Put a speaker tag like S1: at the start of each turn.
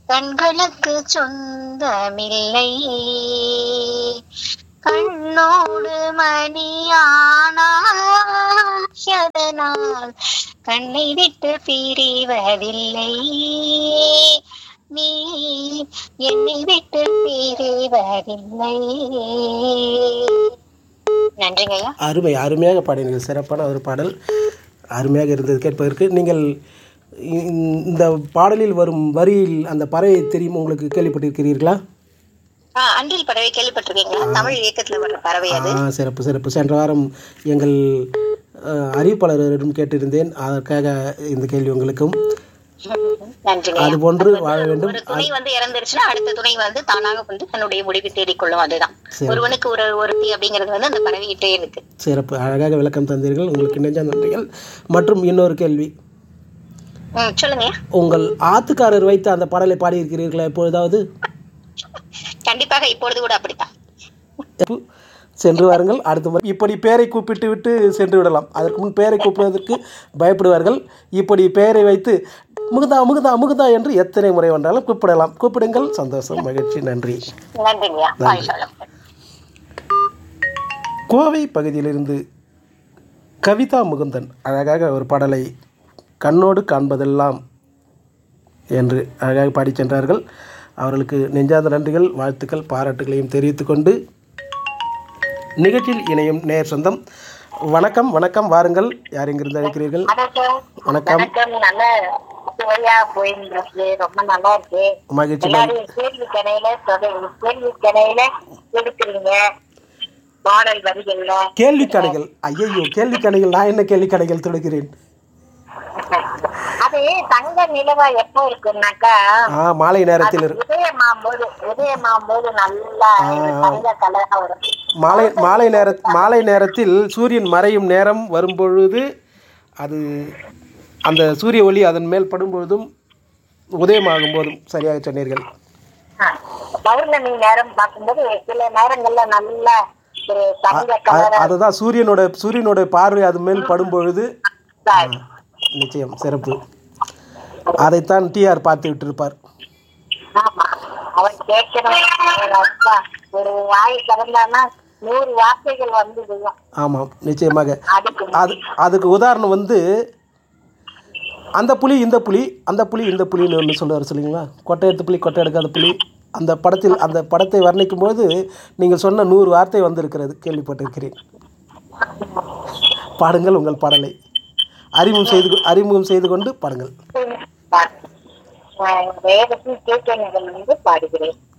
S1: கண்களுக்கு சொந்தமில்லை கண்ணோடு மணியானால் கண்ணை விட்டு பிரிவதில்லை நீ என்னை விட்டு பிரிவதில்லை நன்றிங்க ஐயா
S2: அருமை அருமையாக பாடினீர்கள் சிறப்பான ஒரு பாடல் அருமையாக இருந்தது கேட்பதற்கு நீங்கள் இ- இந்த பாடலில் வரும் வரியில் அந்த பறவை தெரியும் உங்களுக்கு கேள்விப்பட்டிருக்கிறீர்களா
S1: ஆ, அன்றில் பறவை கேள்விப்பட்டிருக்கீங்களா தமிழ் இயக்கத்துல வர்ற பறவை அது
S2: ஆ சிறப்பு சிறப்பு சென்ற வாரம் எங்கள் அஹ், அறிவிப்பாளரிடம் கேட்டிருந்தேன் அதற்காக இந்த கேள்வி உங்களுக்கும்
S1: நன்றிங்க
S2: அது போன்று வாழ வேண்டும்
S1: ஒரு துணை வந்து இறந்துருச்சுன்னா அடுத்த துணை வந்து தானாக வந்து தன்னுடைய முடிவை தேடிக்கொள்ளும் அதுதான் ஒருவனுக்கு ஒரு ஒருத்தி அப்படிங்கிறது வந்து அந்த பறவைகிட்டே இருக்கு
S2: சிறப்பு அழகாக விளக்கம் தந்தீர்கள் உங்களுக்கு நெஞ்ச நன்றிகள் மற்றும் இன்னொரு கேள்வி
S1: ம் சொல்லுங்க
S2: உங்கள் ஆத்துக்காரர் வைத்து அந்த பாடலை பாடியிருக்கிறீர்களா எப்பொழுதாவது
S1: கண்டிப்பாக இப்பொழுது கூட அப்படித்தான்
S2: எப்போ? சென்று வாருங்கள் அடுத்த முறை இப்படி பேரை கூப்பிட்டு விட்டு சென்று விடலாம் அதற்கு முன் பேரை கூப்பிடுவதற்கு பயப்படுவார்கள் இப்படி பெயரை வைத்து முகுதா முகுதா முகுதா என்று எத்தனை முறை வேண்டாலும் கூப்பிடலாம் கூப்பிடுங்கள் சந்தோஷம் மகிழ்ச்சி நன்றி
S1: நன்றிங்கய்யா வாய் சொல்லும்
S2: கோவை பகுதியிலிருந்து கவிதா முகுந்தன் அழகாக ஒரு பாடலை கண்ணோடு காண்பதெல்லாம் என்று அழகாக பாடிச் சென்றார்கள் அவர்களுக்கு நெஞ்சார்ந்த நன்றிகள் வாழ்த்துக்கள் பாராட்டுகளையும் தெரிவித்துக்கொண்டு நிகழ்ச்சியில் இணையும் நேர் சொந்தம் வணக்கம் வணக்கம் வாருங்கள் யார் எங்கிருந்து அழைக்கிறீர்கள்
S1: வணக்கம்
S2: வணக்கம்
S1: வணக்கம் நல்ல சுவையா போயிருக்கு ரொம்ப நல்லா இருக்கு
S2: மகிழ்ச்சி
S1: எல்லாரும் கேள்வி கணையில தொடர் கேள்வி கணையில எடுக்கிறீங்க பாடல் வரிகள்ல
S2: கேள்வி கடைகள் ஐயையோ கேள்வி கடைகள் நான் என்ன கேள்வி கடைகள் தொடுகிறேன்
S1: அது தங்க நிலவா எப்போ இருக்குன்னாக்கா
S2: ஆ மாலை நேரத்தில் இரு-
S1: உதயமாகும் போது உதயமாகும் போது நல்லா தங்க கலரா வரும்
S2: மாலை மாலை நேர மாலை நேரத்தில் சூரியன் மறையும் நேரம் வரும்பொழுது அது அந்த சூரிய ஒளி அதன் மேல் படும்பொழுதும் உதயமாகும் போதும் சரியாக சொன்னீர்கள்
S1: ஆ. பௌர்ணமி நேரம் பார்க்கும்போது சில நேரங்கள்ல நல்லா ஒரு தங்க
S2: அ-
S1: கலரா
S2: அதுதான் சூரியனோட சூரியனோட பார்வை அது மேல் படும்பொழுது நிச்சயம் சிறப்பு அதைத்தான் டிஆர் பார்த்து விட்டிருப்பார்
S1: ஆமா அவன் கேட்கணும் ஒரு அப்பா ஒரு வாய் திறந்தான்னா நூறு வார்த்தைகள் வந்து விழும்.
S2: ஆமாம் நிச்சயமாக
S1: அதுக்கு
S2: அது அதுக்கு உதாரணம் வந்து அந்த புலி இந்த புலி அந்த புலி இந்த புலின்னு ஒன்று சொல்லுவார் சொல்லுங்களா கொட்டை எடுத்த புலி கொட்டை எடுக்காத புலி அந்த படத்தில் அந்த படத்தை வர்ணிக்கும் போது நீங்கள் சொன்ன நூறு வார்த்தை வந்திருக்கிறது கேள்விப்பட்டிருக்கிறேன் பாடுங்கள் உங்கள் பாடலை அறிமுகம் செய்து கொ- அறிமுகம் செய்து கொண்டு பாடுங்கள்
S1: வேகத்தில் கேட்க வந்து பாடுகிறேன்